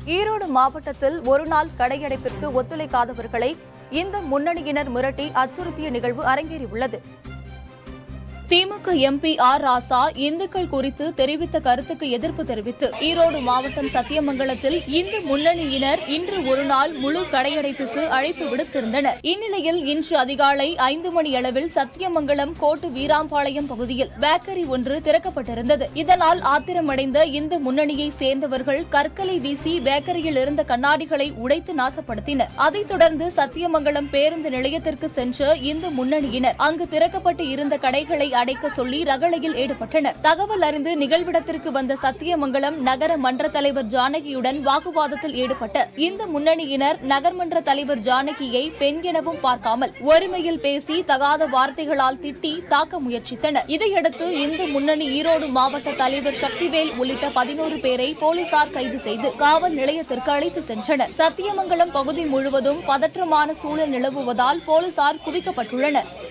ஈரோடு மாவட்டத்தில் ஒருநாள் கடையடைப்பிற்கு ஒத்துழைக்காதவர்களை இந்த முன்னணியினர் மிரட்டி அச்சுறுத்திய நிகழ்வு அரங்கேறியுள்ளது திமுக எம்பி ஆர் ராசா இந்துக்கள் குறித்து தெரிவித்த கருத்துக்கு எதிர்ப்பு தெரிவித்து ஈரோடு மாவட்டம் சத்தியமங்கலத்தில் இந்து முன்னணியினர் இன்று ஒருநாள் முழு கடையடைப்புக்கு அழைப்பு விடுத்திருந்தனர் இந்நிலையில் இன்று அதிகாலை ஐந்து மணி அளவில் சத்தியமங்கலம் கோட்டு வீராம்பாளையம் பகுதியில் பேக்கரி ஒன்று திறக்கப்பட்டிருந்தது இதனால் ஆத்திரமடைந்த இந்து முன்னணியை சேர்ந்தவர்கள் கற்களை வீசி பேக்கரியில் இருந்த கண்ணாடிகளை உடைத்து நாசப்படுத்தினர் அதைத் தொடர்ந்து சத்தியமங்கலம் பேருந்து நிலையத்திற்கு சென்ற இந்து முன்னணியினர் அங்கு திறக்கப்பட்டு இருந்த கடைகளை அடைக்க சொல்லி ரகளையில் ஈடுபட்டனர் தகவல் அறிந்து நிகழ்விடத்திற்கு வந்த சத்தியமங்கலம் நகர மன்ற தலைவர் ஜானகியுடன் வாக்குவாதத்தில் ஈடுபட்ட இந்த முன்னணியினர் நகர்மன்ற தலைவர் ஜானகியை பெண் எனவும் பார்க்காமல் ஒருமையில் பேசி தகாத வார்த்தைகளால் திட்டி தாக்க முயற்சித்தனர் இதையடுத்து இந்து முன்னணி ஈரோடு மாவட்ட தலைவர் சக்திவேல் உள்ளிட்ட பதினோரு பேரை போலீசார் கைது செய்து காவல் நிலையத்திற்கு அழைத்து சென்றனர் சத்தியமங்கலம் பகுதி முழுவதும் பதற்றமான சூழல் நிலவுவதால் போலீசார் குவிக்கப்பட்டுள்ளனர்